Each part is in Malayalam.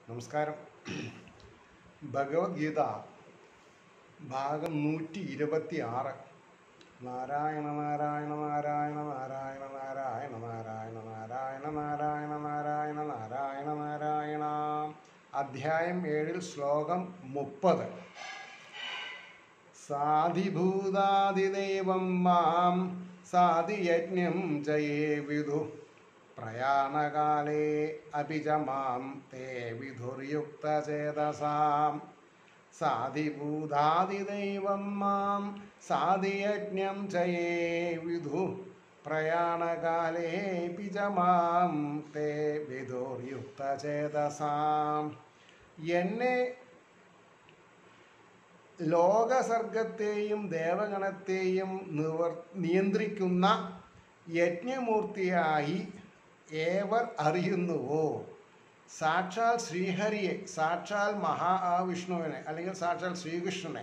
നമസ്കാരം ഭഗവത്ഗീത ഭാഗം നൂറ്റി ഇരുപത്തി ആറ് നാരായണ നാരായണ നാരായണ നാരായണ നാരായണ നാരായണ നാരായണ നാരായണ നാരായണ നാരായണ നാരായണ അധ്യായം ഏഴിൽ ശ്ലോകം മുപ്പത് സാധിഭൂതാതിദൈവം മാം സാധിയജ്ഞം ജയേ വിദു പ്രയാണകാലേ അപി ച മാം തേ വിധുർയുക്തചേതസാം സാധിഭൂതാതിദൈവം മാം സാധിയജ്ഞം ജയേ വിദു പ്രയാണകാലേപി ച മാം തേ വിധുർയുക്തചേതസാം എന്നെ ലോകസർഗത്തെയും ദേവഗണത്തെയും നിവർ നിയന്ത്രിക്കുന്ന യജ്ഞമൂർത്തിയായി ഏവർ അറിയുന്നുവോ സാക്ഷാൽ ശ്രീഹരിയെ സാക്ഷാൽ മഹാവിഷ്ണുവിനെ അല്ലെങ്കിൽ സാക്ഷാൽ ശ്രീകൃഷ്ണനെ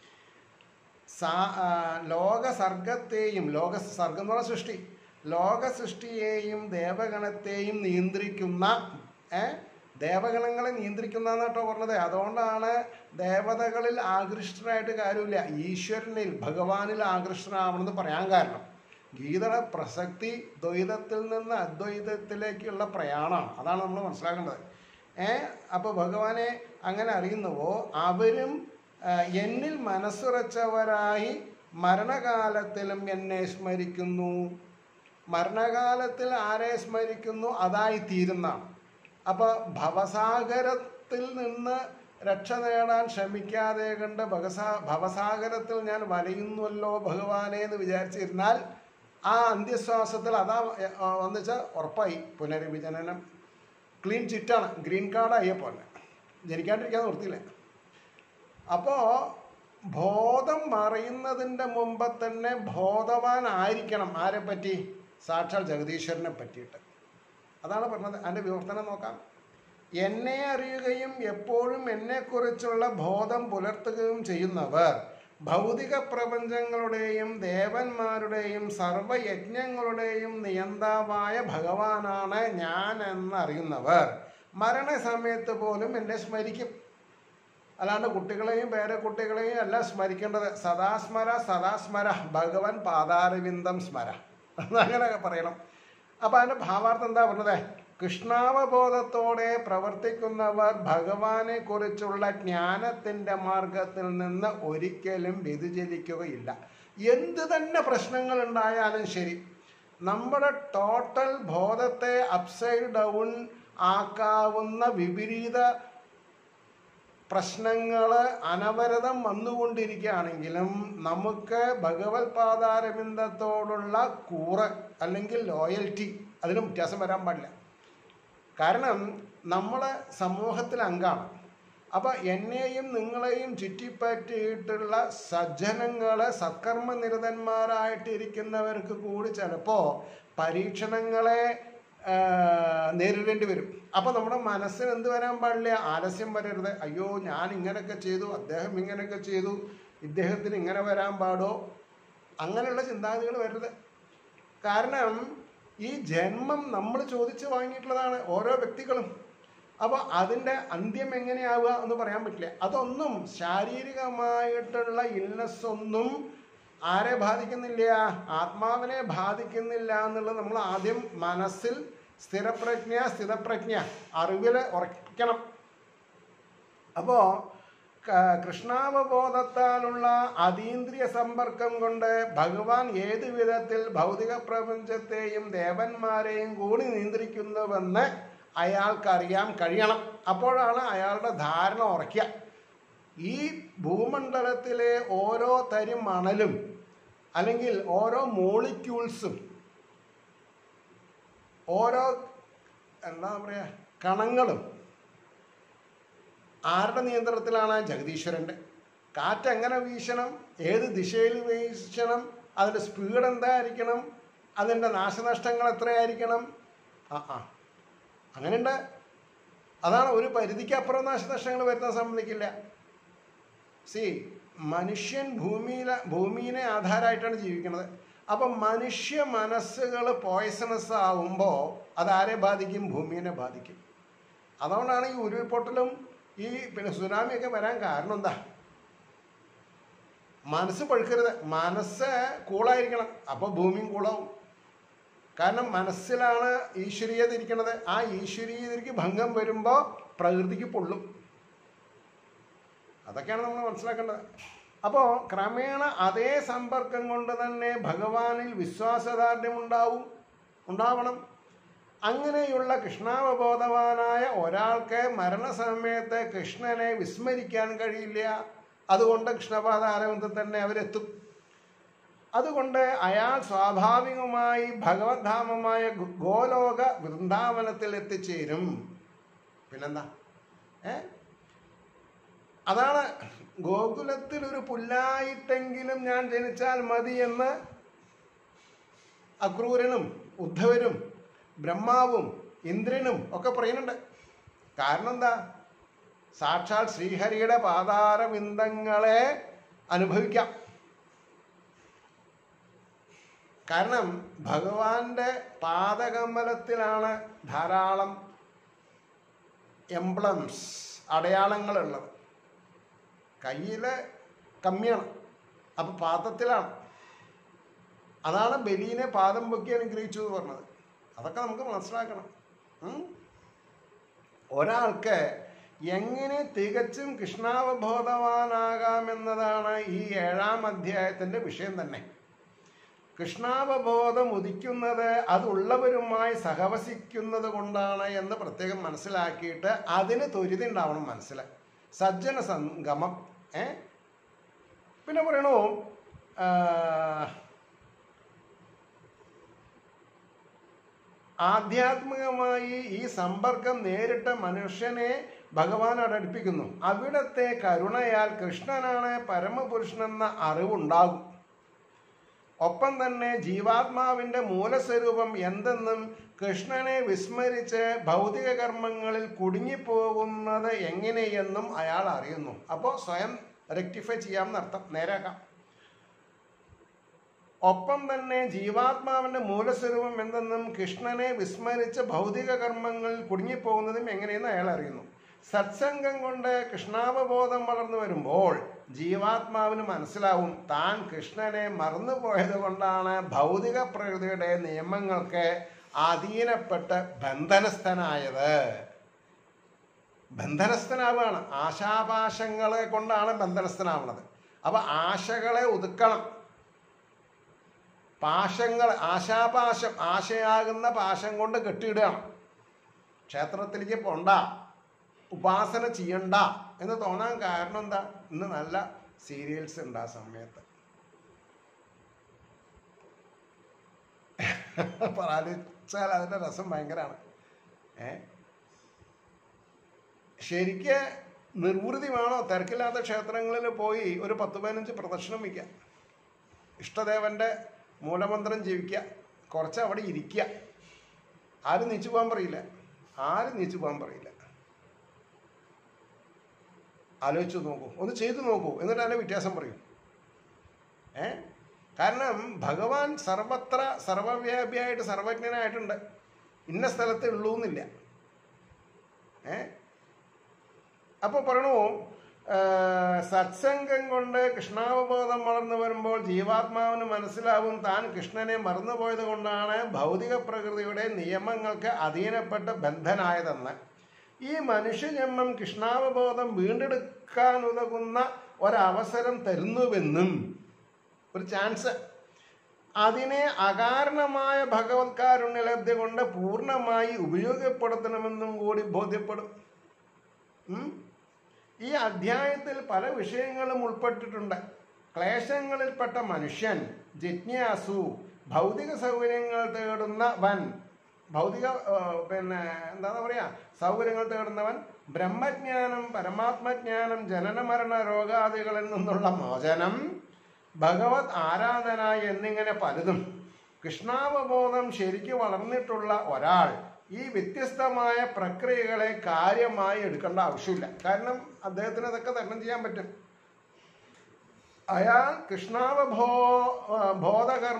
സാ ആ, ലോകസർഗത്തെയും ലോക സർഗം എന്ന് പറഞ്ഞ സൃഷ്ടി ലോക സൃഷ്ടിയെയും ദേവഗണത്തെയും നിയന്ത്രിക്കുന്ന ഏ ദേവഗണങ്ങളെ നിയന്ത്രിക്കുന്ന കേട്ടോ പറഞ്ഞത് അതുകൊണ്ടാണ് ദേവതകളിൽ ആകൃഷ്ടനായിട്ട് കാര്യമില്ല ഈശ്വരനിൽ ഭഗവാനിൽ ആകൃഷ്ടനാവണമെന്ന് പറയാൻ കാരണം ഗീതയുടെ പ്രസക്തി ദ്വൈതത്തിൽ നിന്ന് അദ്വൈതത്തിലേക്കുള്ള പ്രയാണമാണ് അതാണ് നമ്മൾ മനസ്സിലാക്കേണ്ടത് ഏ അപ്പോൾ ഭഗവാനെ അങ്ങനെ അറിയുന്നുവോ അവരും ആ, എന്നിൽ മനസ്സുറച്ചവരായി മരണകാലത്തിലും എന്നെ സ്മരിക്കുന്നു മരണകാലത്തിൽ ആരെ സ്മരിക്കുന്നു അതായി തീരുന്നതാണ് അപ്പോൾ ഭവസാഗരത്തിൽ നിന്ന് രക്ഷ നേടാൻ ശ്രമിക്കാതെ കണ്ട് ഭവസാ ഭവസാഗരത്തിൽ ഞാൻ വലയുന്നുവല്ലോ ഭഗവാനെ എന്ന് വിചാരിച്ചിരുന്നാൽ ആ അന്ത്യശ്വാസത്തിൽ അതാ വന്നു വെച്ചാൽ ഉറപ്പായി പുനരവിജനനം ക്ലീൻ ചിറ്റാണ് ഗ്രീൻ കാർഡായ പോലെ ജനിക്കാണ്ടിരിക്കാൻ നിർത്തിയില്ല അപ്പോൾ ബോധം മറയുന്നതിൻ്റെ മുമ്പ് തന്നെ ബോധവാനായിരിക്കണം ആരെ പറ്റി സാക്ഷാൽ ജഗദീശ്വരനെ പറ്റിയിട്ട് അതാണ് പറഞ്ഞത് അതിൻ്റെ വിവർത്തനം നോക്കാം എന്നെ അറിയുകയും എപ്പോഴും എന്നെക്കുറിച്ചുള്ള ബോധം പുലർത്തുകയും ചെയ്യുന്നവർ ഭൗതിക പ്രപഞ്ചങ്ങളുടെയും ദേവന്മാരുടെയും സർവയജ്ഞങ്ങളുടെയും നിയന്താവായ ഭഗവാനാണ് ഞാൻ എന്നറിയുന്നവർ മരണസമയത്ത് പോലും എന്നെ സ്മരിക്കും അല്ലാണ്ട് കുട്ടികളെയും പേരക്കുട്ടികളെയും എല്ലാം സ്മരിക്കേണ്ടത് സദാസ്മര സദാസ്മര ഭഗവൻ പാതാരവിന്ദം സ്മര അങ്ങനെ പറയണം അപ്പം അതിൻ്റെ ഭാവാർത്ഥം എന്താ പറഞ്ഞത് കൃഷ്ണാവബോധത്തോടെ പ്രവർത്തിക്കുന്നവർ ഭഗവാനെ കുറിച്ചുള്ള ജ്ഞാനത്തിൻ്റെ മാർഗത്തിൽ നിന്ന് ഒരിക്കലും വ്യതിചലിക്കുകയില്ല എന്ത് തന്നെ പ്രശ്നങ്ങൾ ഉണ്ടായാലും ശരി നമ്മുടെ ടോട്ടൽ ബോധത്തെ അപ്സൈഡ് ഡൗൺ ആക്കാവുന്ന വിപരീത പ്രശ്നങ്ങൾ അനവരതം വന്നുകൊണ്ടിരിക്കുകയാണെങ്കിലും നമുക്ക് ഭഗവത് പാതാരവിന്ദത്തോടുള്ള കൂറ് അല്ലെങ്കിൽ ലോയൽറ്റി അതിന് വ്യത്യാസം വരാൻ പാടില്ല കാരണം നമ്മൾ സമൂഹത്തിൽ അംഗമാണ് അപ്പോൾ എന്നെയും നിങ്ങളെയും ചുറ്റിപ്പറ്റിയിട്ടുള്ള സജ്ജനങ്ങൾ സത്കർമ്മനിരതന്മാരായിട്ടിരിക്കുന്നവർക്ക് കൂടി ചിലപ്പോൾ പരീക്ഷണങ്ങളെ ആ, നേരിടേണ്ടി വരും അപ്പോൾ നമ്മുടെ മനസ്സിന് എന്ത് വരാൻ പാടില്ല ആലസ്യം വരരുത് അയ്യോ ഞാൻ ഇങ്ങനെയൊക്കെ ചെയ്തു അദ്ദേഹം ഇങ്ങനെയൊക്കെ ചെയ്തു ഇദ്ദേഹത്തിന് ഇങ്ങനെ വരാൻ പാടോ അങ്ങനെയുള്ള ചിന്താഗതികൾ വരരുത് കാരണം ഈ ജന്മം നമ്മൾ ചോദിച്ച് വാങ്ങിയിട്ടുള്ളതാണ് ഓരോ വ്യക്തികളും അപ്പോൾ അതിൻ്റെ അന്ത്യം എങ്ങനെയാവുക എന്ന് പറയാൻ പറ്റില്ല അതൊന്നും ശാരീരികമായിട്ടുള്ള ഇൽനെസ് ഒന്നും ആരെ ബാധിക്കുന്നില്ല ആത്മാവിനെ ബാധിക്കുന്നില്ല എന്നുള്ളത് നമ്മൾ ആദ്യം മനസ്സിൽ സ്ഥിരപ്രജ്ഞ സ്ഥിതപ്രജ്ഞ അറിവിൽ ഉറക്കണം അപ്പോൾ കൃഷ്ണാവബോധത്താലുള്ള അതീന്ദ്രിയ സമ്പർക്കം കൊണ്ട് ഭഗവാൻ ഏത് വിധത്തിൽ ഭൗതിക പ്രപഞ്ചത്തെയും ദേവന്മാരെയും കൂടി നിയന്ത്രിക്കുന്നുവെന്ന് അയാൾക്കറിയാൻ കഴിയണം അപ്പോഴാണ് അയാളുടെ ധാരണ ഉറയ്ക്കുക ഈ ഭൂമണ്ഡലത്തിലെ ഓരോ തരി മണലും അല്ലെങ്കിൽ ഓരോ മോളിക്യൂൾസും ഓരോ എന്താ പറയുക കണങ്ങളും ആരുടെ നിയന്ത്രണത്തിലാണ് ജഗദീശ്വരൻ്റെ കാറ്റ് എങ്ങനെ വീശണം ഏത് ദിശയിൽ വീശണം അതിൻ്റെ സ്പീഡ് എന്തായിരിക്കണം അതിൻ്റെ നാശനഷ്ടങ്ങൾ എത്രയായിരിക്കണം ആ ആ അങ്ങനെയുണ്ട് അതാണ് ഒരു പരിധിക്കപ്പുറം നാശനഷ്ടങ്ങൾ വരുത്താൻ സമ്മതിക്കില്ല സി മനുഷ്യൻ ഭൂമിയില ഭൂമിയെ ആധാരമായിട്ടാണ് ജീവിക്കുന്നത് അപ്പം മനുഷ്യ മനസ്സുകൾ പോയ്സണസ് ആവുമ്പോൾ അതാരെ ബാധിക്കും ഭൂമിയെ ബാധിക്കും അതുകൊണ്ടാണ് ഈ ഉരുൾപൊട്ടലും ഈ പിന്നെ സുനാമിയൊക്കെ വരാൻ കാരണം എന്താ മനസ്സ് പഴുക്കരുത് മനസ്സ് കൂളായിരിക്കണം അപ്പോൾ ഭൂമിയും കൂളാവും കാരണം മനസ്സിലാണ് ഈശ്വരീയത ഇരിക്കുന്നത് ആ ഈശ്വരീയതയ്ക്ക് ഭംഗം വരുമ്പോൾ പ്രകൃതിക്ക് പൊള്ളും അതൊക്കെയാണ് നമ്മൾ മനസ്സിലാക്കേണ്ടത് അപ്പോൾ ക്രമേണ അതേ സമ്പർക്കം കൊണ്ട് തന്നെ ഭഗവാനിൽ വിശ്വാസദാർഢ്യം ഉണ്ടാവും ഉണ്ടാവണം അങ്ങനെയുള്ള കൃഷ്ണാവബോധവാനായ ഒരാൾക്ക് മരണസമയത്ത് കൃഷ്ണനെ വിസ്മരിക്കാൻ കഴിയില്ല അതുകൊണ്ട് കൃഷ്ണപാദാരവിന്ദത്തിൽ തന്നെ അവരെത്തും അതുകൊണ്ട് അയാൾ സ്വാഭാവികമായി ഭഗവത്ധാമമായ ഗോ- ഗോലോക വൃന്ദാവനത്തിൽ എത്തിച്ചേരും പിന്നെന്താ ഏ അതാണ് ഗോകുലത്തിൽ ഒരു പുല്ലായിട്ടെങ്കിലും ഞാൻ ജനിച്ചാൽ മതി എന്ന് അക്രൂരനും ഉദ്ധവരും ബ്രഹ്മാവും ഇന്ദ്രനും ഒക്കെ പറയുന്നുണ്ട് കാരണം എന്താ സാക്ഷാൽ ശ്രീഹരിയുടെ പാതാരബിന്ദങ്ങളെ അനുഭവിക്കാം കാരണം ഭഗവാന്റെ പാദകമലത്തിലാണ് ധാരാളം എംബ്ലംസ് അടയാളങ്ങളുള്ളത് കയ്യിൽ കമ്മിയാണ് അപ്പോൾ പാദത്തിലാണ് അതാണ് ബലീനെ പാദം പൊക്കി അനുഗ്രഹിച്ചു എന്ന് പറഞ്ഞത് അതൊക്കെ നമുക്ക് മനസ്സിലാക്കണം ഉം? ഒരാൾക്ക് എങ്ങനെ തികച്ചും കൃഷ്ണാവബോധവാനാകാമെന്നതാണ് ഈ ഏഴാം അധ്യായത്തിൻ്റെ വിഷയം തന്നെ കൃഷ്ണാവബോധം ഉദിക്കുന്നത് അതുള്ളവരുമായി സഹവസിക്കുന്നത് കൊണ്ടാണ് എന്ന് പ്രത്യേകം മനസ്സിലാക്കിയിട്ട് അതിന് ത്വരിത ഉണ്ടാവണം മനസ്സിൽ സജ്ജന സംഗമം ഏ പിന്നെ പറയണു ആ, ആധ്യാത്മികമായി ഈ സമ്പർക്കം നേരിട്ട മനുഷ്യനെ ഭഗവാനോട് അടുപ്പിക്കുന്നു അവിടത്തെ കരുണയാൽ കൃഷ്ണനാണ് പരമപുരുഷനെന്ന അറിവുണ്ടാകും ഒപ്പം തന്നെ ജീവാത്മാവിന്റെ മൂലസ്വരൂപം എന്തെന്നും കൃഷ്ണനെ വിസ്മരിച്ച് ഭൗതിക കർമ്മങ്ങളിൽ കുടുങ്ങിപ്പോകുന്നത് എങ്ങനെയെന്നും അയാൾ അറിയുന്നു അപ്പോൾ സ്വയം റെക്ടിഫൈ ചെയ്യാമെന്നർത്ഥം നേരാക്കാം ഒപ്പം തന്നെ ജീവാത്മാവിന്റെ മൂലസ്വരൂപം എന്തെന്നും കൃഷ്ണനെ വിസ്മരിച്ച് ഭൗതിക കർമ്മങ്ങളിൽ കുടുങ്ങിപ്പോകുന്നതും എങ്ങനെയെന്ന് അയാൾ അറിയുന്നു സത്സംഗം കൊണ്ട് കൃഷ്ണാവബോധം വളർന്നു വരുമ്പോൾ ജീവാത്മാവിന് മനസ്സിലാവും താൻ കൃഷ്ണനെ മറന്നുപോയത് കൊണ്ടാണ് ഭൗതിക പ്രകൃതിയുടെ നിയമങ്ങൾക്ക് അധീനപ്പെട്ട് ബന്ധനസ്ഥനായത് ബന്ധനസ്ഥനാവുകയാണ് ആശാപാശങ്ങളെ കൊണ്ടാണ് ബന്ധനസ്ഥനാവുന്നത് അപ്പൊ ആശകളെ ഒതുക്കണം പാശങ്ങൾ ആശാപാശം ആശയാകുന്ന പാശം കൊണ്ട് കെട്ടിയിടുകയാണ് ക്ഷേത്രത്തിലേക്ക് പോണ്ട ഉപാസന ചെയ്യണ്ട എന്ന് തോന്നാൻ കാരണം എന്താ ഇന്ന് നല്ല സീരിയൽസ് ഉണ്ട് ആ സമയത്ത് ആലോചിച്ചാൽ അതിൻ്റെ രസം ഭയങ്കരമാണ് ഏ ശരിക്ക് നിർവൃതി വേണോ തിരക്കില്ലാത്ത ക്ഷേത്രങ്ങളിൽ പോയി ഒരു പത്ത് പതിനഞ്ച് പ്രദക്ഷിണം വയ്ക്കുക ഇഷ്ടദേവന്റെ മൂലമന്ത്രം ജീവിക്കുക കുറച്ച് അവിടെ ഇരിക്കുക ആരും നീച്ചു പോകാൻ പറയില്ല ആരും നീച്ചു പോകാൻ പറയില്ല ആലോചിച്ച് നോക്കൂ ഒന്ന് ചെയ്തു നോക്കൂ എന്നിട്ട് അതിൻ്റെ വ്യത്യാസം പറയൂ ഏ കാരണം ഭഗവാൻ സർവത്ര സർവവ്യാപിയായിട്ട് സർവജ്ഞനായിട്ടുണ്ട് ഇന്ന സ്ഥലത്തേ ഉള്ളൂ എന്നില്ല ഏ അപ്പോൾ പറയണു ആ, സത്സംഗം കൊണ്ട് കൃഷ്ണാവബോധം വളർന്നു വരുമ്പോൾ ജീവാത്മാവിന് മനസ്സിലാവും താൻ കൃഷ്ണനെ മറന്നുപോയത് കൊണ്ടാണ് ഭൗതിക പ്രകൃതിയുടെ നിയമങ്ങൾക്ക് അധീനപ്പെട്ട് ബന്ധനായതെന്ന് ഈ മനുഷ്യജന്മം കൃഷ്ണാവബോധം വീണ്ടെടുക്കാൻ ഉതകുന്ന ഒരവസരം തരുന്നുവെന്നും ഒരു ചാൻസ് അതിനെ അകാരണമായ ഭഗവത് കാരുണ്യലബ്ധി കൊണ്ട് പൂർണ്ണമായി ഉപയോഗപ്പെടുത്തണമെന്നും കൂടി ബോധ്യപ്പെടും ഉം? ഈ അധ്യായത്തിൽ പല വിഷയങ്ങളും ഉൾപ്പെട്ടിട്ടുണ്ട് ക്ലേശങ്ങളിൽപ്പെട്ട മനുഷ്യൻ ജിജ്ഞാസു ഭൗതിക സൗകര്യങ്ങൾ തേടുന്നവൻ ഭൗതിക ആ, പിന്നെ എന്താ പറയാ സൗകര്യങ്ങൾ തേടുന്നവൻ ബ്രഹ്മജ്ഞാനം പരമാത്മജ്ഞാനം ജനന മരണ രോഗാദികളിൽ നിന്നുള്ള മോചനം ഭഗവത് ആരാധന എന്നിങ്ങനെ പലതും കൃഷ്ണാവബോധം ശരിക്ക് വളർന്നിട്ടുള്ള ഒരാൾ ഈ വ്യത്യസ്തമായ പ്രക്രിയകളെ കാര്യമായി എടുക്കേണ്ട ആവശ്യമില്ല കാരണം അദ്ദേഹത്തിന് അതൊക്കെ തരണം ചെയ്യാൻ പറ്റും അയാൾ കൃഷ്ണാവബോ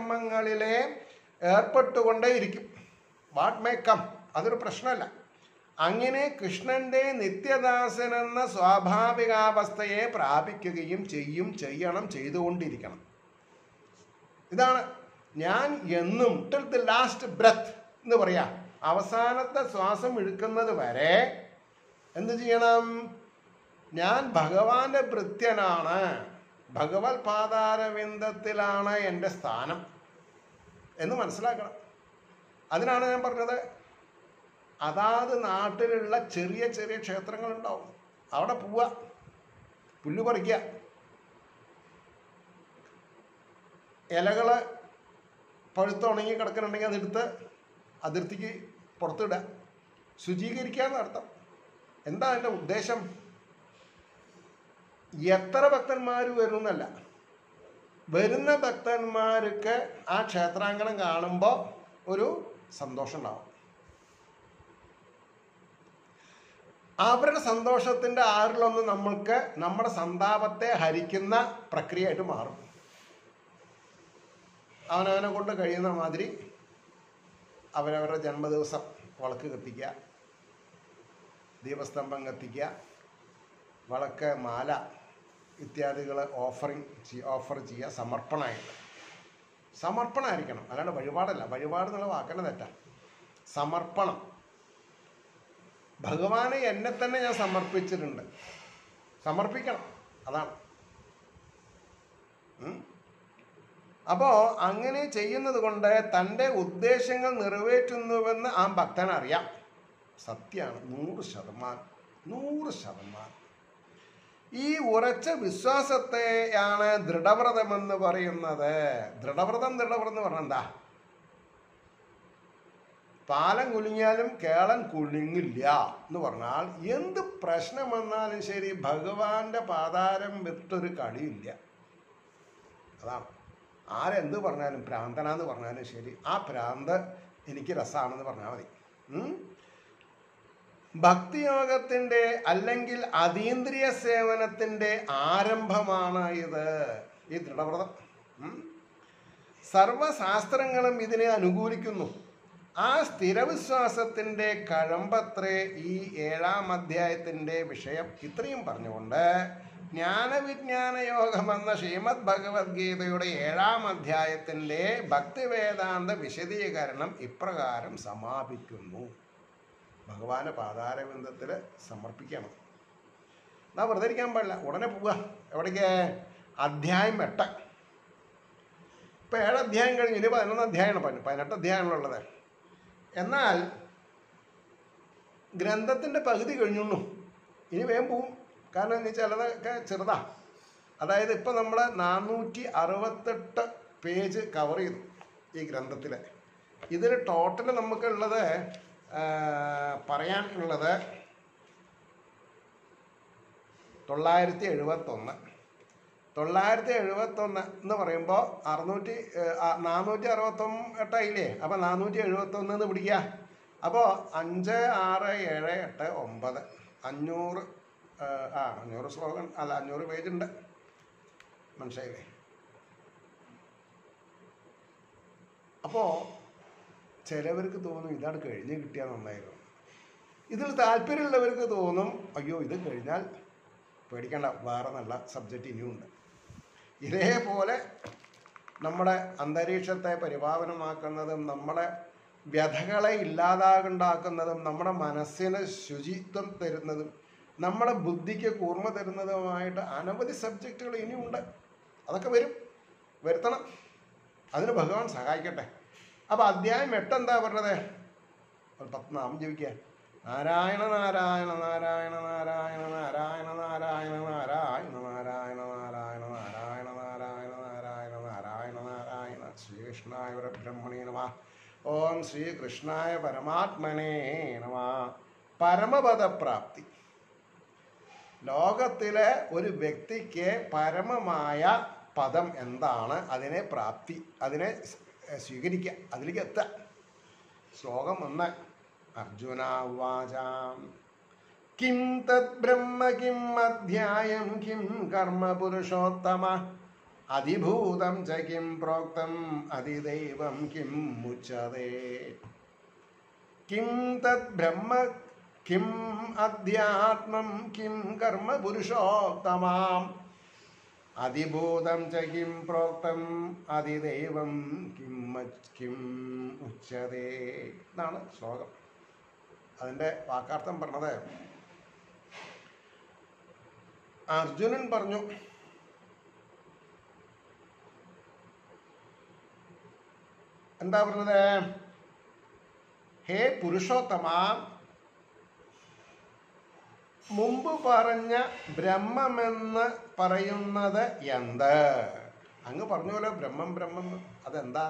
ബോധകർമ്മങ്ങളിലെ ഏർപ്പെട്ടുകൊണ്ടേയിരിക്കും വാട്ട് മേ കം അതൊരു പ്രശ്നമല്ല അങ്ങനെ കൃഷ്ണന്റെ നിത്യദാസനെന്ന സ്വാഭാവികാവസ്ഥയെ പ്രാപിക്കുകയും ചെയ്യും ചെയ്യണം ചെയ്തുകൊണ്ടിരിക്കണം ഇതാണ് ഞാൻ എന്നും ടിൽ ദി ലാസ്റ്റ് ബ്രത്ത് എന്ന് പറയാ അവസാനത്തെ ശ്വാസം ഇഴുക്കുന്നത് വരെ എന്ത് ചെയ്യണം ഞാൻ ഭഗവാന്റെ ഭൃത്യനാണ് ഭഗവത് പാതാരവിന്ദത്തിലാണ് എൻ്റെ സ്ഥാനം എന്ന് മനസ്സിലാക്കണം അതിനാണ് ഞാൻ പറഞ്ഞത് അതാത് നാട്ടിലുള്ള ചെറിയ ചെറിയ ക്ഷേത്രങ്ങളുണ്ടാവും അവിടെ പോവുക പുല്ല് പറിക്കുക ഇലകൾ പഴുത്തുണങ്ങി കിടക്കുന്നുണ്ടെങ്കിൽ അതെടുത്ത് അതിർത്തിക്ക് പുറത്തിടുക ശുചീകരിക്കുക എന്നർത്ഥം എന്താ അതിൻ്റെ ഉദ്ദേശം എത്ര ഭക്തന്മാർ വരുന്നല്ല വരുന്ന ഭക്തന്മാർക്ക് ആ ക്ഷേത്രാങ്കണം കാണുമ്പോൾ ഒരു സന്തോഷം ഉണ്ടാവും അവരുടെ സന്തോഷത്തിൻ്റെ ആറിലൊന്ന് നമ്മൾക്ക് നമ്മുടെ സന്താപത്തെ ഹരിക്കുന്ന പ്രക്രിയയായിട്ട് മാറും അവനവനെ കൊണ്ട് കഴിയുന്ന മാതിരി അവരവരുടെ ജന്മദിവസം വിളക്ക് കത്തിക്കുക ദീപസ്തംഭം കത്തിക്കുക വിളക്ക് മാല ഇത്യാദികൾ ഓഫറിങ് ഓഫർ ചെയ്യുക സമർപ്പണമായിട്ട് സമർപ്പണമായിരിക്കണം അല്ലാണ്ട് വഴിപാടല്ല വഴിപാട് എന്നുള്ള വാക്കന്നെ തെറ്റാ സമർപ്പണം ഭഗവാനെ എന്നെ തന്നെ ഞാൻ സമർപ്പിച്ചിട്ടുണ്ട് സമർപ്പിക്കണം അതാണ് ഉം. അപ്പോ അങ്ങനെ ചെയ്യുന്നത് കൊണ്ട് തൻ്റെ ഉദ്ദേശങ്ങൾ നിറവേറ്റുന്നുവെന്ന് ആ ഭക്തൻ അറിയാം സത്യമാണ് നൂറ് ശതമാനം നൂറ് ശതമാനം ഈ ഉറച്ച വിശ്വാസത്തെയാണ് ദൃഢവ്രതമെന്ന് പറയുന്നത് ദൃഢവ്രതം ദൃഢവ്രതം എന്ന് പറഞ്ഞാൽ എന്താ പാലം കുലുങ്ങിയാലും കേളൻ കുലുങ്ങില്ല എന്ന് പറഞ്ഞാൽ എന്ത് പ്രശ്നം വന്നാലും ശരി ഭഗവാന്റെ പാതാരം വിട്ടൊരു കളിയില്ല അതാണ് ആരെന്ത് പറഞ്ഞാലും ഭ്രാന്തനാന്ന് പറഞ്ഞാലും ശരി ആ ഭ്രാന്ത് എനിക്ക് രസമാണെന്ന് പറഞ്ഞാൽ മതി ഉം? ഭക്തിയോഗത്തിൻ്റെ അല്ലെങ്കിൽ അതീന്ദ്രിയ സേവനത്തിൻ്റെ ആരംഭമാണ് ഇത് ഈ ദൃഢവ്രതം ഉം? സർവശാസ്ത്രങ്ങളും ഇതിനെ അനുകൂലിക്കുന്നു ആ സ്ഥിരവിശ്വാസത്തിൻ്റെ കഴമ്പത്രേ ഈ ഏഴാം അധ്യായത്തിൻ്റെ വിഷയം ഇത്രയും പറഞ്ഞുകൊണ്ട് ജ്ഞാനവിജ്ഞാന യോഗം എന്ന ശ്രീമദ് ഭഗവത്ഗീതയുടെ ഏഴാം അധ്യായത്തിൻ്റെ ഭക്തിവേദാന്ത വിശദീകരണം ഇപ്രകാരം സമാപിക്കുന്നു ഭഗവാന് പാതാരബന്ധത്തിൽ സമർപ്പിക്കണം എന്നാ വെറുതെ ഇരിക്കാൻ പാടില്ല ഉടനെ പോവുക എവിടേക്ക് അധ്യായം എട്ട് ഇപ്പം ഏഴ് അധ്യായം കഴിഞ്ഞ് ഇനി പതിനൊന്ന് അധ്യായമാണ് പതിനെ- പതിനെട്ട് അധ്യായമാണുള്ളത് എന്നാൽ ഗ്രന്ഥത്തിൻ്റെ പകുതി കഴിഞ്ഞുള്ളൂ ഇനി വേഗം പോവും കാരണം ഇനി ചിലതൊക്കെ ചെറുതാ അതായത് ഇപ്പം നമ്മൾ നാനൂറ്റി അറുപത്തെട്ട് പേജ് കവർ ചെയ്തു ഈ ഗ്രന്ഥത്തിൽ ഇതിൽ ടോട്ടൽ നമുക്കുള്ളത് ആ, പറയാനുള്ളത് തൊള്ളായിരത്തി എഴുപത്തൊന്ന് തൊള്ളായിരത്തി എഴുപത്തൊന്ന് എന്ന് പറയുമ്പോൾ അറുന്നൂറ്റി നാനൂറ്റി അറുപത്തൊന്ന് എട്ടായില്ലേ അപ്പോൾ നാനൂറ്റി എഴുപത്തൊന്ന് എന്ന് പിടിക്കുക അപ്പോൾ അഞ്ച് ആറ് ഏഴ് എട്ട് ഒമ്പത് അഞ്ഞൂറ് ആ, ആ അഞ്ഞൂറ് ശ്ലോകം അല്ല അഞ്ഞൂറ് പേജ് ഉണ്ട് മനസ്സിലായില്ലേ അപ്പോൾ ചിലവർക്ക് തോന്നും ഇതാണ് കഴിഞ്ഞ് കിട്ടിയാൽ നന്നായിരുന്നു ഇതിൽ താല്പര്യമുള്ളവർക്ക് തോന്നും അയ്യോ ഇത് കഴിഞ്ഞാൽ പേടിക്കണ്ട വേറെ നല്ല സബ്ജക്റ്റ് ഇനിയുണ്ട് ഇതേപോലെ നമ്മുടെ അന്തരീക്ഷത്തെ പരിപാവനമാക്കുന്നതും നമ്മുടെ വ്യഥകളെ ഇല്ലാതാകുണ്ടാക്കുന്നതും നമ്മുടെ മനസ്സിന് ശുചിത്വം തരുന്നതും നമ്മുടെ ബുദ്ധിക്ക് കൂർമ്മ തരുന്നതുമായിട്ട് അനവധി സബ്ജക്റ്റുകൾ ഇനിയുണ്ട് അതൊക്കെ വരും വരുത്തണം അതിന് ഭഗവാൻ സഹായിക്കട്ടെ അപ്പോൾ അധ്യായം എട്ട് എന്താ പറഞ്ഞത് ഒരു പത്ത് നാമം ജപിക്കുക നാരായണ നാരായണ നാരായണ നാരായണ നാരായണ നാരായണ നാരായണ നാരായണ നാരായണ നാരായണ നാരായണ നാരായണ നാരായണ നാരായണ ശ്രീകൃഷ്ണായ പരബ്രഹ്മണേ നമ ഓം ശ്രീകൃഷ്ണായ പരമാത്മനേ നമ പരമപദപ്രാപ്തി ലോകത്തിലെ ഒരു വ്യക്തിക്ക് പരമമായ പദം എന്താണ് അതിനെ പ്രാപ്തി അതിനെ സ്- സ്വീകരിക്കുക അതിലേക്ക് എത്തുക ശ്ലോകം ഒന്ന് അർജുന ഉവാചാം കിം തത് ബ്രഹ്മ കിം അധ്യായം കിം കർമ്മ പുരുഷോത്തമ അതിഭൂതം ച കിം പ്രോക്തം അതിദൈവം കിം മുച്ചതേ കിം തത് ബ്രഹ്മ കിം അധ്യാത്മം കിം കർമ്മ പുരുഷോത്തമാം അതിഭൂതം ച കിം പ്രോക്തം അതിദൈവം കിം മച്ച് കിം ഉച്ചതേ എന്നാണ് ശ്ലോകം അതിൻ്റെ വാക്കാർത്ഥം പറഞ്ഞത് അർജുനൻ പറഞ്ഞു എന്താ പറഞ്ഞത് ഹേ പുരുഷോത്തമ മുമ്പ് പറഞ്ഞ ബ്രഹ്മമെന്ന് പറയുന്നത് എന്ത് അങ്ങ് പറഞ്ഞല്ലോ ബ്രഹ്മം ബ്രഹ്മം എന്ന്. അതെന്താ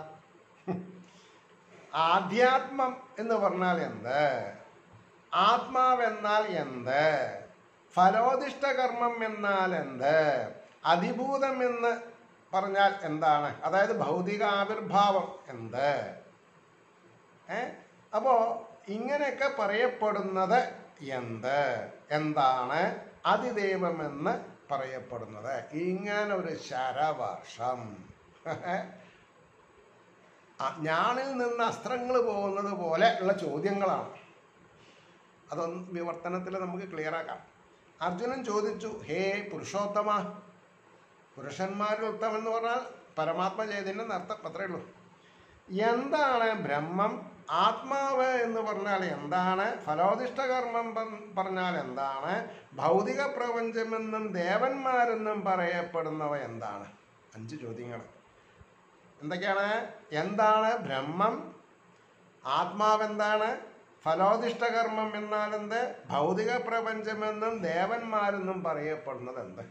ആധ്യാത്മം എന്ന് പറഞ്ഞാൽ എന്ത് ആത്മാവെന്നാൽ എന്ത് ഫലോദിഷ്ട കർമ്മം എന്നാൽ എന്ത് അതിഭൂതം എന്ന് പറഞ്ഞാൽ എന്താണ് അതായത് ഭൗതിക ആവിർഭാവം എന്ത് ഏ അപ്പോ ഇങ്ങനെയൊക്കെ പറയപ്പെടുന്നത് എന്ത് എന്താണ് അതിദൈവമെന്ന് പറയപ്പെടുന്നത് ഇങ്ങനെ ഒരു ശരവർഷം ആ, ഞാണിൽ നിന്ന് അസ്ത്രങ്ങൾ പോകുന്നത് പോലെ ഉള്ള ചോദ്യങ്ങളാണ് അതൊന്ന് വിവർത്തനത്തിൽ നമുക്ക് ക്ലിയർ ആക്കാം അർജുനൻ ചോദിച്ചു ഹേ പുരുഷോത്തമ പുരുഷന്മാരിൽ ഉത്തമം എന്ന് പറഞ്ഞാൽ പരമാത്മ ചൈതന്യം അർത്ഥം അത്രേ ഉള്ളൂ എന്താണ് ബ്രഹ്മം ആത്മാവ് എന്ന് പറഞ്ഞാൽ എന്താണ് ഫലോദിഷ്ട കർമ്മം പ- പറഞ്ഞാൽ എന്താണ് ഭൗതിക പ്രപഞ്ചമെന്നും ദേവന്മാരെന്നും പറയപ്പെടുന്നവ എന്താണ് അഞ്ച് ചോദ്യങ്ങൾ എന്തൊക്കെയാണ് എന്താണ് ബ്രഹ്മം ആത്മാവെന്താണ് ഫലോദിഷ്ട കർമ്മം എന്നാൽ എന്ത് ഭൗതിക പ്രപഞ്ചമെന്നും ദേവന്മാരെന്നും പറയപ്പെടുന്നത് എന്ത്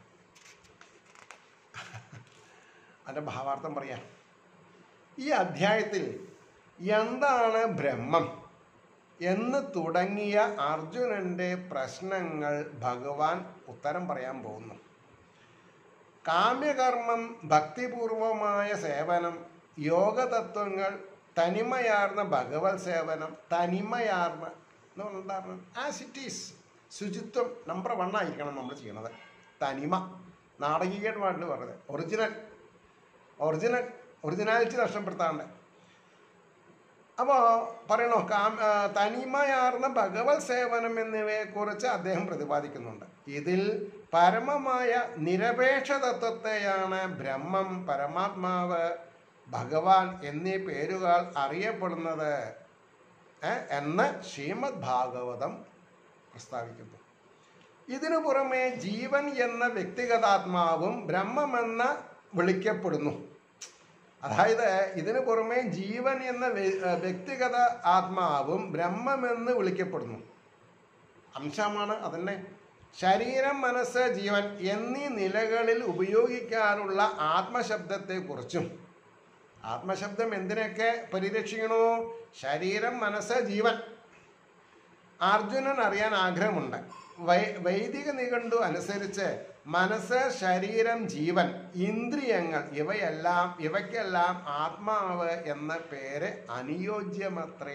അതിൻ്റെ ഭാവാർത്ഥം പറയാം ഈ അധ്യായത്തിൽ എന്താണ് ബ്രഹ്മം എന്ന് തുടങ്ങിയ അർജുനന്റെ പ്രശ്നങ്ങൾ ഭഗവാൻ ഉത്തരം പറയാൻ പോകുന്നു കാമ്യകർമ്മം ഭക്തിപൂർവമായ സേവനം യോഗതത്വങ്ങൾ തനിമയാർന്ന ഭഗവത് സേവനം തനിമയാർന്ന എന്ന് പറഞ്ഞാൽ എന്താണ് ആസ് ഇറ്റ് ഈസ് ശുചിത്വം നമ്പർ വൺ ആയിരിക്കണം നമ്മൾ ചെയ്യണത് തനിമ നാടകീയമായിട്ട് പറഞ്ഞത് ഒറിജിനൽ ഒറിജിനൽ ഒറിജിനാലിറ്റി നഷ്ടപ്പെടുത്താണ്ട് അപ്പോൾ പറയണോ കാം ആ, തനിമയാർന്ന ഭഗവത് സേവനം എന്നിവയെക്കുറിച്ച് അദ്ദേഹം പ്രതിപാദിക്കുന്നുണ്ട് ഇതിൽ പരമമായ നിരപേക്ഷ തത്വത്തെയാണ് ബ്രഹ്മം പരമാത്മാവ് ഭഗവാൻ എന്നീ പേരുകൾ അറിയപ്പെടുന്നത് ഏ, എന്ന് ശ്രീമദ് ഭാഗവതം പ്രസ്താവിക്കുന്നു ഇതിനു പുറമെ ജീവൻ എന്ന വ്യക്തിഗതാത്മാവും ബ്രഹ്മമെന്ന് വിളിക്കപ്പെടുന്നു അതായത് ഇതിനു പുറമെ ജീവൻ എന്ന വ്യ- ഏർ വ്യക്തിഗത ആത്മാവും ബ്രഹ്മമെന്ന് വിളിക്കപ്പെടുന്നു അംശമാണ് അതന്നെ ശരീരം മനസ്സ് ജീവൻ എന്നീ നിലകളിൽ ഉപയോഗിക്കാറുള്ള ആത്മശബ്ദത്തെക്കുറിച്ചും ആത്മശബ്ദം എന്തിനൊക്കെ പരിരക്ഷിക്കണു ശരീരം മനസ്സ് ജീവൻ അർജുനൻ അറിയാൻ ആഗ്രഹമുണ്ട് വൈ വൈദിക നിഘണ്ടു അനുസരിച്ച് മനസ്സ് ശരീരം ജീവൻ ഇന്ദ്രിയങ്ങൾ ഇവയെല്ലാം ഇവയ്ക്കെല്ലാം ആത്മാവ് എന്ന പേര് അനുയോജ്യമത്രേ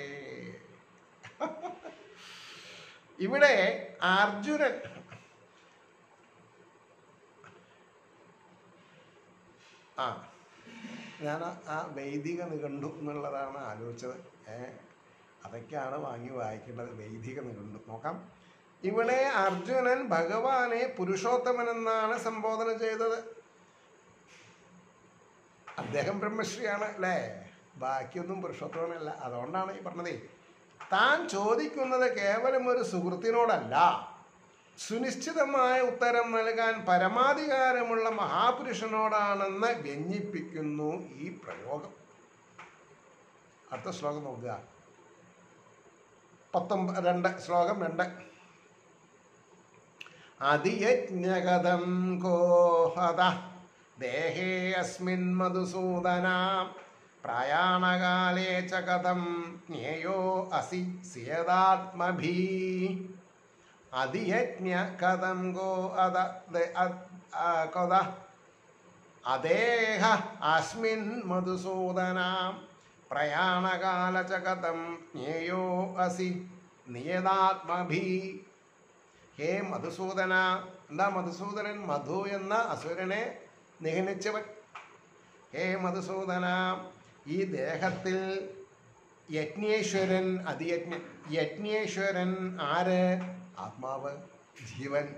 ഇവിടെ അർജുനൻ ആ ഞാൻ ആ- ആ വൈദിക നിഘണ്ടു എന്നുള്ളതാണ് ആലോചിച്ചത് ഏ അതൊക്കെയാണ് വാങ്ങി വായിക്കേണ്ടത് വൈദിക നിഘണ്ടു നോക്കാം ഇവിടെ അർജുനൻ ഭഗവാനെ പുരുഷോത്തമൻ എന്നാണ് സംബോധന ചെയ്തത് അദ്ദേഹം ബ്രഹ്മശ്രീയാണ് അല്ലേ ബാക്കിയൊന്നും പുരുഷോത്തമനല്ല അതുകൊണ്ടാണ് ഈ പറഞ്ഞതേ താൻ ചോദിക്കുന്നത് കേവലം ഒരു സുഹൃത്തിനോടല്ല സുനിശ്ചിതമായ ഉത്തരം നൽകാൻ പരമാധികാരമുള്ള മഹാപുരുഷനോടാണെന്ന് വ്യഞ്ജിപ്പിക്കുന്നു ഈ പ്രയോഗം അടുത്ത ശ്ലോകം നോക്കുക പത്തൊമ്പത് രണ്ട് ശ്ലോകം രണ്ട് അതിയജ്ഞഗതം കോഹത ദേഹേ അസ്മിൻ മധുസൂദന പ്രയാണകാലേ ച കഥം ജ്ഞേയോ അസി സിയതാത്മഭീ അതിയജ്ഞ കഥം ഗോ അത ദ- അ- ആ, കൊത അദേഹ അസ്മിൻ മധുസൂദന പ്രയാണകാല ച കഥം ജ്ഞേയോ അസി നിയതാത്മഭീ ഹേ മധുസൂദന എന്താ മധുസൂദനൻ മധു എന്ന അസുരനെ നിഹനിച്ചവൻ ഹേ മധുസൂദന ഈ ദേഹത്തിൽ യജ്ഞേശ്വരൻ അതിയജ്ഞ യജ്ഞേശ്വരൻ ആര് ആത്മാവ് ജീവൻ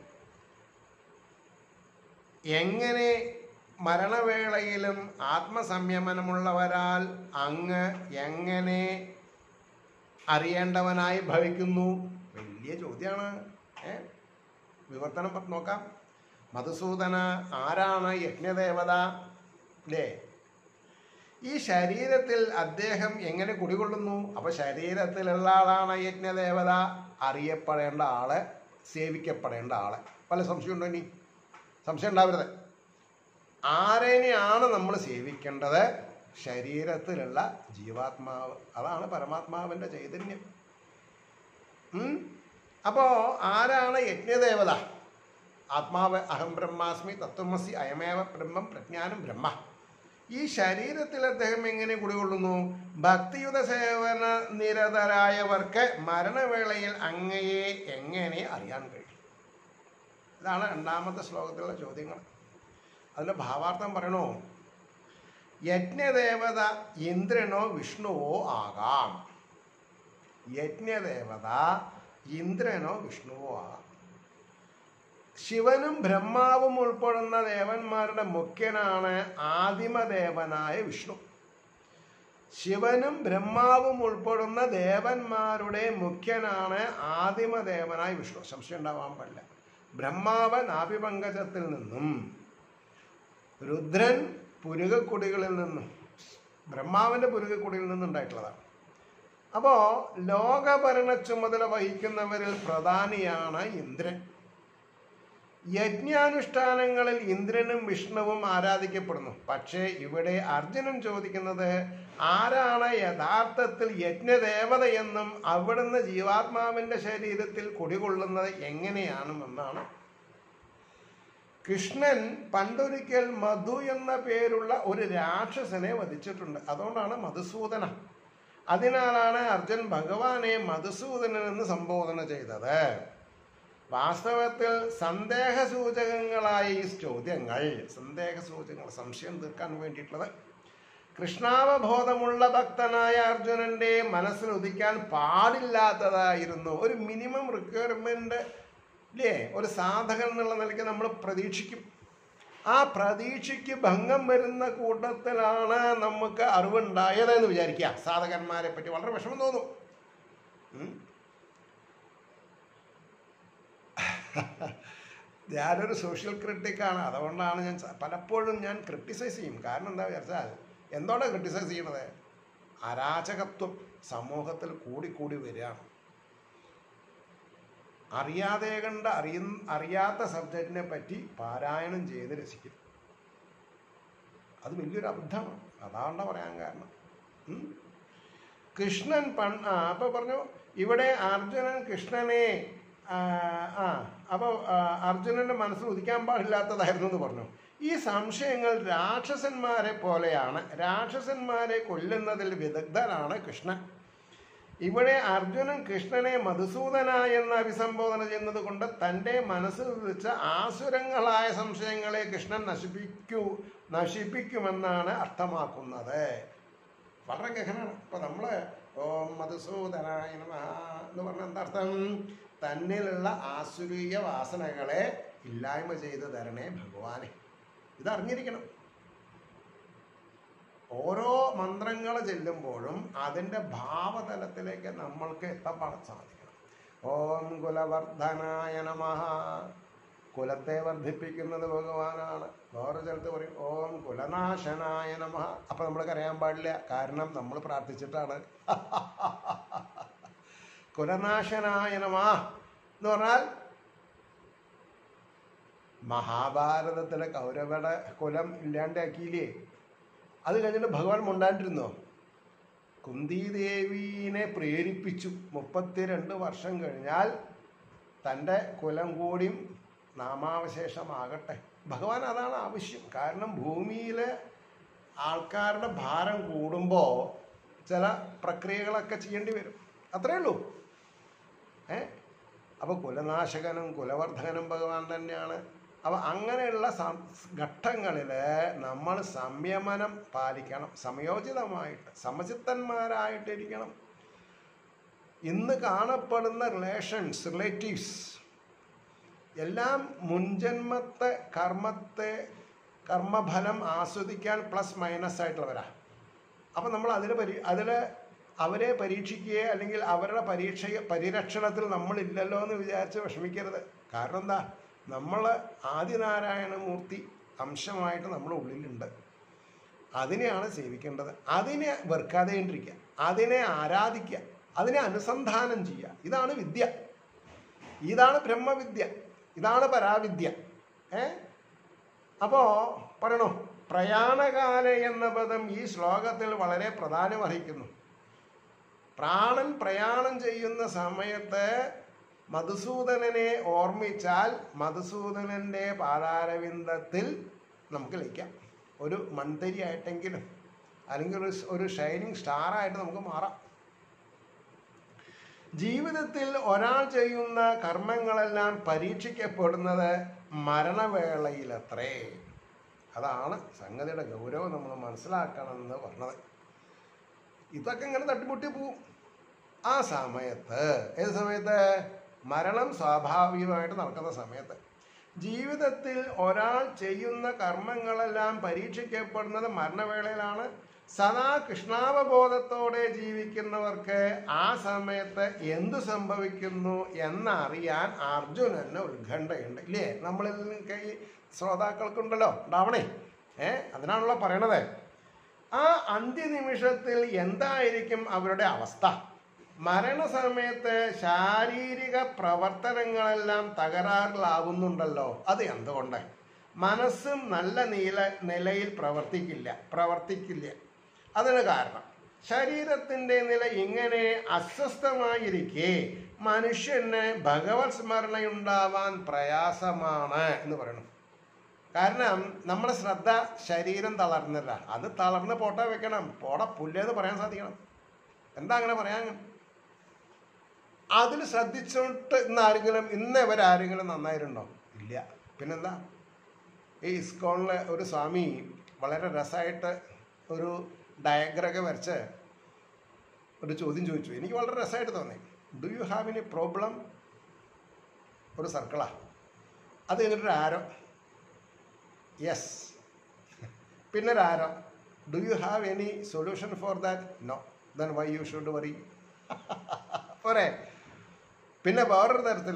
എങ്ങനെ മരണവേളയിലും ആത്മസംയമനമുള്ളവരാൽ അങ്ങ് എങ്ങനെ അറിയേണ്ടവനായി ഭവിക്കുന്നു വലിയ ചോദ്യമാണ് ഏ വിവർത്തനം പ- നോക്കാം മധുസൂദന ആരാണ് യജ്ഞദേവത അല്ലേ ഈ ശരീരത്തിൽ അദ്ദേഹം എങ്ങനെ കുടികൊള്ളുന്നു അപ്പൊ ശരീരത്തിലുള്ള ആളാണ് യജ്ഞദേവത അറിയപ്പെടേണ്ട ആള് സേവിക്കപ്പെടേണ്ട ആള് പല സംശയമുണ്ടോ ഇനി സംശയം ഉണ്ടാവരുത് ആരെയാണ് നമ്മൾ സേവിക്കേണ്ടത് ശരീരത്തിലുള്ള ജീവാത്മാവ് അതാണ് പരമാത്മാവിൻ്റെ ചൈതന്യം ഉം? അപ്പോ ആരാണ് യജ്ഞദേവത ആത്മാവ് അഹം ബ്രഹ്മാസ്മി തത്വമസി അയമേവ ബ്രഹ്മം പ്രജ്ഞാനം ബ്രഹ്മ ഈ ശരീരത്തിൽ അദ്ദേഹം എങ്ങനെ കുടികൊള്ളുന്നു ഭക്തിയുത സേവന നിരതരായവർക്ക് മരണവേളയിൽ അങ്ങയെ എങ്ങനെ അറിയാൻ കഴിയും ഇതാണ് രണ്ടാമത്തെ ശ്ലോകത്തിലുള്ള ചോദ്യങ്ങൾ അതിൻ്റെ ഭാവാർത്ഥം പറയണോ യജ്ഞദേവത ഇന്ദ്രനോ വിഷ്ണുവോ ആകാം യജ്ഞദേവത ഇന്ദ്രനോ വിഷ്ണുവോ ആകാം ശിവനും ബ്രഹ്മാവും ഉൾപ്പെടുന്ന ദേവന്മാരുടെ മുഖ്യനാണ് ആദിമദേവനായ വിഷ്ണു ശിവനും ബ്രഹ്മാവും ഉൾപ്പെടുന്ന ദേവന്മാരുടെ മുഖ്യനാണ് ആദിമദേവനായ വിഷ്ണു സംശയം ഉണ്ടാവാൻ പാടില്ല ബ്രഹ്മാവ് നാഭിപങ്കജത്തിൽ നിന്നും രുദ്രൻ പുരുകക്കുടികളിൽ നിന്നും ബ്രഹ്മാവിൻ്റെ പുരുകക്കുടിയിൽ നിന്നുണ്ടായിട്ടുള്ളതാണ് അപ്പോൾ ലോകഭരണ ചുമതല വഹിക്കുന്നവരിൽ പ്രധാനിയാണ് ഇന്ദ്രൻ യജ്ഞാനുഷ്ഠാനങ്ങളിൽ ഇന്ദ്രനും വിഷ്ണുവും ആരാധിക്കപ്പെടുന്നു പക്ഷേ ഇവിടെ അർജുനൻ ചോദിക്കുന്നത് ആരാണ് യഥാർത്ഥത്തിൽ യജ്ഞദേവതയെന്നും അവിടുന്ന് ജീവാത്മാവിന്റെ ശരീരത്തിൽ കുടികൊള്ളുന്നത് എങ്ങനെയാണെന്നാണ് കൃഷ്ണൻ പണ്ടൊരിക്കൽ മധു എന്ന പേരുള്ള ഒരു രാക്ഷസനെ വധിച്ചിട്ടുണ്ട് അതുകൊണ്ടാണ് മധുസൂദന അതിനാലാണ് അർജുൻ ഭഗവാനെ മധുസൂദനൻ എന്ന് സംബോധന ചെയ്തത് വാസ്തവത്തിൽ സന്ദേഹസൂചകങ്ങളായ ഈ ചോദ്യങ്ങൾ സന്ദേഹസൂചകങ്ങൾ സംശയം തീർക്കാൻ വേണ്ടിയിട്ടുള്ളത് കൃഷ്ണാവബോധമുള്ള ഭക്തനായ അർജുനന്റെ മനസ്സിൽ ഉദിക്കാൻ പാടില്ലാത്തതായിരുന്നു ഒരു മിനിമം റിക്വയർമെന്റ് ഇല്ലേ ഒരു സാധകൻ എന്നുള്ള നിലയ്ക്ക് നമ്മൾ പ്രതീക്ഷിക്കും ആ പ്രതീക്ഷയ്ക്ക് ഭംഗം വരുന്ന കൂട്ടത്തിലാണ് നമുക്ക് അറിവുണ്ടായത് എന്ന് വിചാരിക്കുക സാധകന്മാരെ പറ്റി വളരെ വിഷമം തോന്നും ഉം. ഞാനൊരു സോഷ്യൽ ക്രിട്ടിക്കാണ് അതുകൊണ്ടാണ് ഞാൻ സ- പലപ്പോഴും ഞാൻ ക്രിട്ടിസൈസ് ചെയ്യും കാരണം എന്താ വിചാരിച്ചാൽ എന്തുകൊണ്ടാണ് ക്രിട്ടിസൈസ് ചെയ്യണത് അരാജകത്വം സമൂഹത്തിൽ കൂടിക്കൂടി വരികയാണ് അറിയാതെ കണ്ട് അറിയ അറിയാത്ത സബ്ജക്റ്റിനെ പറ്റി പാരായണം ചെയ്ത് രസിക്കും അത് വലിയൊരു അബദ്ധമാണ് അതാണ്ട പറയാൻ കാരണം ഉം? കൃഷ്ണൻ പൺ ആ അപ്പൊ പറഞ്ഞു ഇവിടെ അർജുനൻ കൃഷ്ണനെ ആ ആ, അപ്പൊ ആ, അർജുനന്റെ മനസ്സിൽ ഉദിക്കാൻ പാടില്ലാത്തതായിരുന്നു എന്ന് പറഞ്ഞു ഈ സംശയങ്ങൾ രാക്ഷസന്മാരെ പോലെയാണ് രാക്ഷസന്മാരെ കൊല്ലുന്നതിൽ വിദഗ്ധനാണ് കൃഷ്ണൻ ഇവിടെ അർജുനൻ കൃഷ്ണനെ മധുസൂദന എന്ന് അഭിസംബോധന ചെയ്യുന്നത് കൊണ്ട് തൻ്റെ മനസ്സിൽ ഉദിച്ച ആസുരങ്ങളായ സംശയങ്ങളെ കൃഷ്ണൻ നശിപ്പിക്കൂ നശിപ്പിക്കുമെന്നാണ് അർത്ഥമാക്കുന്നത് വളരെ ഗഹനാണ് ഇപ്പൊ നമ്മള് ഓം മധുസൂദനായ നമഃ എന്ന് പറഞ്ഞ എന്താ അർത്ഥം തന്നിലുള്ള ആസുരീയ വാസനകളെ ഇല്ലായ്മ ചെയ്ത് തരണേ ഭഗവാനെ ഇതറിഞ്ഞിരിക്കണം ഓരോ മന്ത്രങ്ങൾ ചെല്ലുമ്പോഴും അതിൻ്റെ ഭാവതലത്തിലേക്ക് നമ്മൾക്ക് എത്തപ്പെടാൻ സാധിക്കണം ഓം കുലവർദ്ധനായ നമഃ കുലത്തെ വർദ്ധിപ്പിക്കുന്നത് ഭഗവാനാണ് വേറെ സ്ഥലത്ത് പറയും ഓം കുലനാശനായ നമഃ അപ്പൊ നമ്മൾ കരയാൻ പാടില്ല കാരണം നമ്മൾ പ്രാർത്ഥിച്ചിട്ടാണ് കുലനാശനായ നമഃ എന്ന് പറഞ്ഞാൽ മഹാഭാരതത്തിലെ കൗരവയുടെ കുലം ഇല്ലാണ്ടാക്കിയില്ലേ അത് കഴിഞ്ഞിട്ട് ഭഗവാൻ മുണ്ടാണ്ടിരുന്നോ കുന്തിദേവീനെ പ്രേരിപ്പിച്ചു മുപ്പത്തിരണ്ട് വർഷം കഴിഞ്ഞാൽ തൻ്റെ കുലം കൂടിയും നാമാവശേഷമാകട്ടെ ഭഗവാൻ അതാണ് ആവശ്യം കാരണം ഭൂമിയിലെ ആൾക്കാരുടെ ഭാരം കൂടുമ്പോൾ ചില പ്രക്രിയകളൊക്കെ ചെയ്യേണ്ടി വരും അത്രേ ഉള്ളൂ ഏ അപ്പോൾ കുലനാശകനും കുലവർദ്ധകനും ഭഗവാൻ തന്നെയാണ് അപ്പോൾ അങ്ങനെയുള്ള സം- ഘട്ടങ്ങളിൽ നമ്മൾ സംയമനം പാലിക്കണം സംയോജിതമായിട്ട് സമചിത്തന്മാരായിട്ടിരിക്കണം ഇന്ന് കാണപ്പെടുന്ന റിലേഷൻസ് റിലേറ്റീവ്സ് എല്ലാം മുൻജന്മത്തെ കർമ്മത്തെ കർമ്മഫലം ആസ്വദിക്കാൻ പ്ലസ് മൈനസ് ആയിട്ടുള്ളവരാ അപ്പം നമ്മൾ അതിൽ പരി അതിൽ അവരെ പരീക്ഷിക്കുകയോ അല്ലെങ്കിൽ അവരുടെ പരീക്ഷ പരിരക്ഷണത്തിൽ നമ്മളില്ലല്ലോ എന്ന് വിചാരിച്ച് വിഷമിക്കരുത് കാരണം എന്താ നമ്മൾ ആദിനാരായണമൂർത്തി അംശമായിട്ട് നമ്മുടെ ഉള്ളിലുണ്ട് അതിനെയാണ് സേവിക്കേണ്ടത് അതിനെ വെറുക്കാതെണ്ടിരിക്കുക അതിനെ ആരാധിക്കുക അതിനെ അനുസന്ധാനം ചെയ്യുക ഇതാണ് വിദ്യ ഇതാണ് ബ്രഹ്മവിദ്യ ഇതാണ് പരാവിദ്യ ഏ അപ്പോൾ പറയണോ പ്രയാണകാല എന്ന പദം ഈ ശ്ലോകത്തിൽ വളരെ പ്രാധാന്യമർഹിക്കുന്നു പ്രാണൻ പ്രയാണം ചെയ്യുന്ന സമയത്ത് മധുസൂദനനെ ഓർമ്മിച്ചാൽ മധുസൂദനൻ്റെ പാതാരവിന്ദത്തിൽ നമുക്ക് ലയിക്കാം ഒരു മൺതരി ആയിട്ടെങ്കിലും അല്ലെങ്കിൽ ഒരു ഒരു ഷൈനിങ് സ്റ്റാർ ആയിട്ട് നമുക്ക് മാറാം ജീവിതത്തിൽ ഒരാൾ ചെയ്യുന്ന കർമ്മങ്ങളെല്ലാം പരീക്ഷിക്കപ്പെടുന്നത് മരണവേളയിലത്രേ അതാണ് സംഗതിയുടെ ഗൗരവം നമ്മൾ മനസ്സിലാക്കണമെന്ന് പറഞ്ഞത് ഇതൊക്കെ ഇങ്ങനെ തട്ടിമുട്ടി പോവും ആ സമയത്ത് ഏത് സമയത്ത് മരണം സ്വാഭാവികമായിട്ട് നടക്കുന്ന സമയത്ത് ജീവിതത്തിൽ ഒരാൾ ചെയ്യുന്ന കർമ്മങ്ങളെല്ലാം പരീക്ഷിക്കപ്പെടുന്നത് മരണവേളയിലാണ് സദാ കൃഷ്ണാവബോധത്തോടെ ജീവിക്കുന്നവർക്ക് ആ സമയത്ത് എന്തു സംഭവിക്കുന്നു എന്നറിയാൻ അർജുനന് ഉത്കണ്ഠയുണ്ട് ഇല്ലേ നമ്മളിൽ നിന്നൊക്കെ ഈ ശ്രോതാക്കൾക്കുണ്ടല്ലോ ഉണ്ടാവണേ ഏ അതിനാണല്ലോ പറയണത് ആ അന്ത്യനിമിഷത്തിൽ എന്തായിരിക്കും അവരുടെ അവസ്ഥ മരണസമയത്ത് ശാരീരിക പ്രവർത്തനങ്ങളെല്ലാം തകരാറിലാവുന്നുണ്ടല്ലോ അത് എന്തുകൊണ്ട് മനസ്സും നല്ല നീല നിലയിൽ പ്രവർത്തിക്കില്ല പ്രവർത്തിക്കില്ല അതിന് കാരണം ശരീരത്തിൻ്റെ നില ഇങ്ങനെ അസ്വസ്ഥമായിരിക്കെ മനുഷ്യന് ഭഗവത് സ്മരണയുണ്ടാവാൻ പ്രയാസമാണ് എന്ന് പറയണം കാരണം നമ്മുടെ ശ്രദ്ധ ശരീരം തളർന്നില്ല അത് തളർന്ന് പോട്ട വെക്കണം പോട പുല്ലേന്ന് പറയാൻ സാധിക്കണം എന്താ അങ്ങനെ പറയാൻ അതിൽ ശ്രദ്ധിച്ചോട്ട് ഇന്ന് ആരെങ്കിലും ഇന്ന് ഇവരാരെങ്കിലും നന്നായിട്ടുണ്ടോ ഇല്ല പിന്നെന്താ ഈ ഇസ്കോണിലെ ഒരു സ്വാമി വളരെ രസമായിട്ട് ഒരു ഡയഗ്രമൊക്കെ വരച്ച് ഒരു ചോദ്യം ചോദിച്ചു എനിക്ക് വളരെ രസമായിട്ട് തോന്നി do you have any problem ഒരു സർക്കിളാ അത് കഴിഞ്ഞിട്ടൊരു ആരോ യെസ് പിന്നെ ഒരു arrow do you have any solution for that no then why you should worry പോരെ പിന്നെ വേറൊരു തരത്തിൽ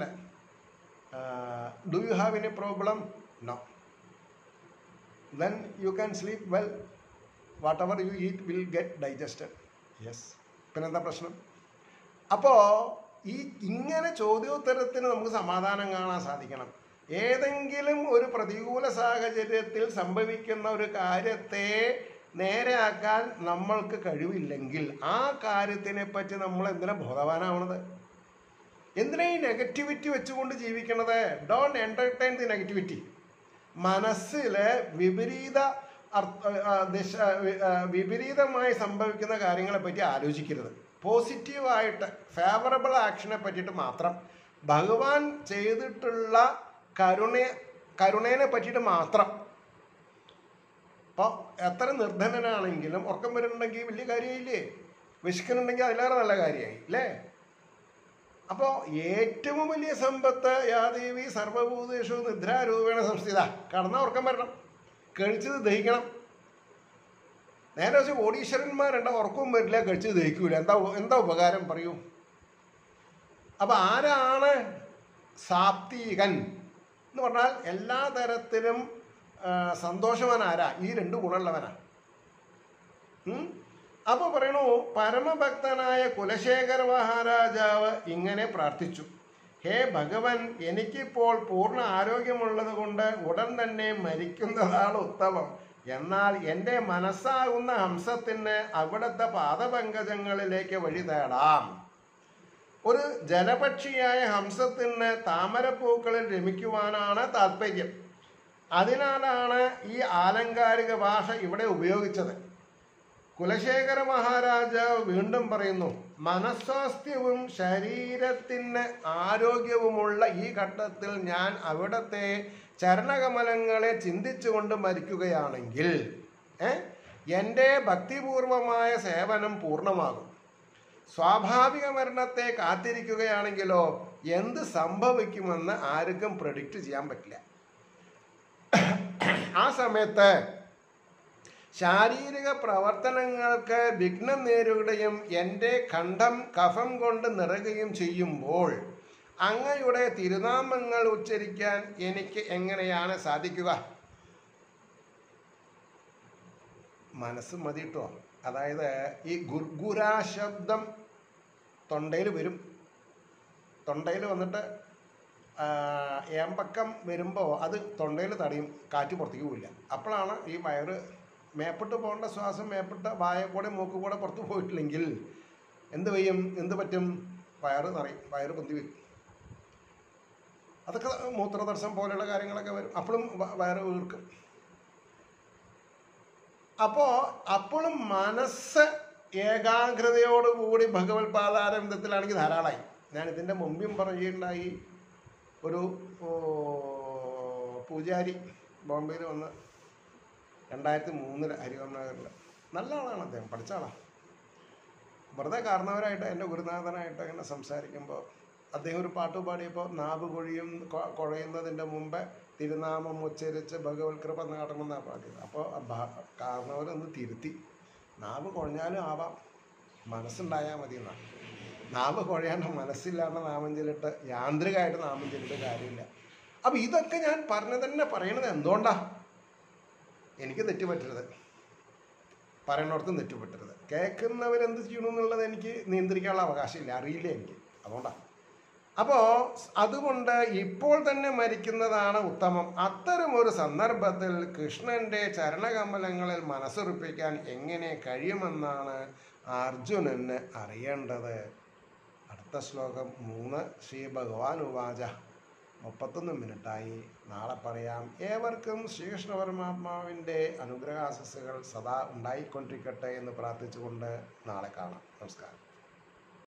do you have any problem no then you can sleep well whatever you eat will get digested yes പിന്നെന്താ പ്രശ്നം അപ്പോൾ ഈ ഇങ്ങനെ ചോദ്യോത്തരത്തിന് നമുക്ക് സമാധാനം കാണാൻ സാധിക്കണം ഏതെങ്കിലും ഒരു പ്രതികൂല സാഹചര്യത്തിൽ സംഭവിക്കുന്ന ഒരു കാര്യത്തെ നേരെയാക്കാൻ നമ്മൾക്ക് കഴിവില്ലെങ്കിൽ ആ കാര്യത്തിനെ പറ്റി നമ്മൾ എന്തിനാ ബോധവാനാവണത് എന്തിനാ ഈ നെഗറ്റിവിറ്റി വെച്ചുകൊണ്ട് ജീവിക്കണത് ഡോണ്ട് എൻ്റർടൈൻ ദി നെഗറ്റിവിറ്റി മനസ്സിൽ വിപരീത അർത്ഥ ആ, ദിശ ആ, വിപരീതമായി സംഭവിക്കുന്ന കാര്യങ്ങളെ പറ്റി ആലോചിക്കരുത് പോസിറ്റീവായിട്ട് ഫേവറബിൾ ആക്ഷനെ പറ്റിയിട്ട് മാത്രം ഭഗവാൻ ചെയ്തിട്ടുള്ള കരുണ കരുണേനെ പറ്റിയിട്ട് മാത്രം അപ്പോൾ എത്ര നിർധനനാണെങ്കിലും ഉറക്കം വരുന്നുണ്ടെങ്കിൽ വലിയ കാര്യമായില്ലേ വിശക്കുന്നുണ്ടെങ്കിൽ അതിലേറെ നല്ല കാര്യമായി അല്ലേ അപ്പോൾ ഏറ്റവും വലിയ സമ്പത്ത് യാദേവി സർവഭൂതേഷു നിദ്രാരൂപേണ സംസ്ഥിത കടന്ന ഉറക്കം വരണം കഴിച്ചത് ദഹിക്കണം നേരെ വെച്ച് കോടീശ്വരന്മാരുണ്ട ഉറക്കവും വരില്ല കഴിച്ചത് ദഹിക്കൂല എന്താ എന്താ ഉപകാരം പറയൂ അപ്പം ആരാണ് സാപ്തികൻ എന്ന് പറഞ്ഞാൽ എല്ലാ തരത്തിലും ആ, സന്തോഷവാൻ ആരാ ഈ രണ്ട് ഗുണമുള്ളവനാ ഉം? അപ്പൊ പറയണു പരമഭക്തനായ കുലശേഖര മഹാരാജാവ് ഇങ്ങനെ പ്രാർത്ഥിച്ചു ഹേ ഭഗവൻ എനിക്കിപ്പോൾ പൂർണ്ണ ആരോഗ്യമുള്ളത് കൊണ്ട് ഉടൻ തന്നെ മരിക്കുന്നതാണ് ഉത്തമം എന്നാൽ എൻ്റെ മനസ്സാകുന്ന ഹംസത്തിന് അവിടുത്തെ പാദപങ്കജങ്ങളിലേക്ക് വഴി തേടാം ഒരു ജലപക്ഷിയായ ഹംസത്തിന് താമരപ്പൂക്കളിൽ രമിക്കുവാനാണ് താല്പര്യം അതിനാലാണ് ഈ ആലങ്കാരിക ഭാഷ ഇവിടെ ഉപയോഗിച്ചത് കുലശേഖര മഹാരാജാവ് വീണ്ടും പറയുന്നു മനസ്വാസ്ഥ്യവും ശരീരത്തിന് ആരോഗ്യവുമുള്ള ഈ ഘട്ടത്തിൽ ഞാൻ അവിടത്തെ ചരണകമലങ്ങളെ ചിന്തിച്ചുകൊണ്ട് മരിക്കുകയാണെങ്കിൽ ഏ, എൻ്റെ ഭക്തിപൂർവമായ സേവനം പൂർണ്ണമാകും സ്വാഭാവിക മരണത്തെ കാത്തിരിക്കുകയാണെങ്കിലോ എന്ത് സംഭവിക്കുമെന്ന് ആർക്കും പ്രഡിക്റ്റ് ചെയ്യാൻ പറ്റില്ല ആ സമയത്ത് ശാരീരിക പ്രവർത്തനങ്ങൾക്ക് വിഘ്നം നേരിടുകയും എൻ്റെ കണ്ഠം കഫം കൊണ്ട് നിറയുകയും ചെയ്യുമ്പോൾ അങ്ങയുടെ തിരുനാമങ്ങൾ ഉച്ചരിക്കാൻ എനിക്ക് എങ്ങനെയാണ് സാധിക്കുക മനസ്സ് മതി കേട്ടോ അതായത് ഈ ഗുർഗുരാ ശബ്ദം തൊണ്ടയിൽ വരും തൊണ്ടയിൽ വന്നിട്ട് ആ, ഏമ്പക്കം വരുമ്പോൾ അത് തൊണ്ടയിൽ തടയും കാറ്റ് പുറത്തേക്ക് പോവില്ല അപ്പോഴാണ് ഈ വയറ് മേപ്പിട്ട് പോകേണ്ട ശ്വാസം മേപ്പിട്ട് വായ കൂടെ മൂക്ക് കൂടെ പുറത്ത് പോയിട്ടില്ലെങ്കിൽ എന്ത് ചെയ്യും എന്ത് പറ്റും വയറ് നിറയും വയറ് പൊന്തി വരും അതൊക്കെ മൂത്രദർശം പോലെയുള്ള കാര്യങ്ങളൊക്കെ വരും അപ്പോഴും വ- വയറ് വീർക്കും അപ്പോൾ അപ്പോഴും മനസ്സ് ഏകാഗ്രതയോടുകൂടി ഭഗവത് പാതാരബന്ധത്തിലാണെങ്കിൽ ധാരാളമായി ഞാൻ ഇതിൻ്റെ മുമ്പും പറയുകയുണ്ടായി ഒരു ഓ, പൂജാരി ബോംബെയിൽ വന്ന് രണ്ടായിരത്തി മൂന്നിൽ ഹരിവം നഗറിൽ നല്ല ആളാണ് അദ്ദേഹം പഠിച്ച ആളാണ് വെറുതെ കാരണവരായിട്ട് എൻ്റെ ഗുരുനാഥനായിട്ട് അങ്ങനെ സംസാരിക്കുമ്പോൾ അദ്ദേഹം ഒരു പാട്ട് പാടിയപ്പോൾ നാവ് കൊഴിയും കൊ- കുഴയുന്നതിൻ്റെ മുമ്പ് തിരുനാമം ഉച്ചരിച്ച് ഭഗവത് കൃപ നേടണമെന്നാണ് പാടിയത് അപ്പോൾ കാരണവരൊന്ന് തിരുത്തി നാവ് കുഴഞ്ഞാലും ആവാം മനസ്സുണ്ടായാൽ മതി എന്നാണ് നാവ് കുഴയാണ്ട് മനസ്സില്ലാണ്ട് നാമം ചൊല്ലിട്ട് യാന്ത്രികമായിട്ട് നാമം ചൊല്ലിട്ട് കാര്യമില്ല അപ്പം ഇതൊക്കെ ഞാൻ പറഞ്ഞു തന്നെ പറയണത് എന്തുകൊണ്ടാ എനിക്ക് തെറ്റ് പറ്റരുത് പറയണോടത്ത് തെറ്റ് പറ്റരുത് കേൾക്കുന്നവരെന്ത് ചെയ്യണമെന്നുള്ളത് എനിക്ക് നിയന്ത്രിക്കാനുള്ള അവകാശമില്ല അറിയില്ല എനിക്ക് അതുകൊണ്ടാണ് അപ്പോൾ അതുകൊണ്ട് ഇപ്പോൾ തന്നെ മരിക്കുന്നതാണ് ഉത്തമം അത്തരം ഒരു സന്ദർഭത്തിൽ കൃഷ്ണന്റെ ചരണകമലങ്ങളിൽ മനസ്സുറപ്പിക്കാൻ എങ്ങനെ കഴിയുമെന്നാണ് അർജുനന് അറിയേണ്ടത് അടുത്ത ശ്ലോകം മൂന്ന് ശ്രീ ഭഗവാൻ ഉവാച മുപ്പത്തൊന്ന് മിനിറ്റായി നാളെ പറയാം ഏവർക്കും ശ്രീകൃഷ്ണ പരമാത്മാവിൻ്റെ അനുഗ്രഹാശസ്സുകൾ സദാ ഉണ്ടായിക്കൊണ്ടിരിക്കട്ടെ എന്ന് പ്രാർത്ഥിച്ചുകൊണ്ട് നാളെ കാണാം നമസ്കാരം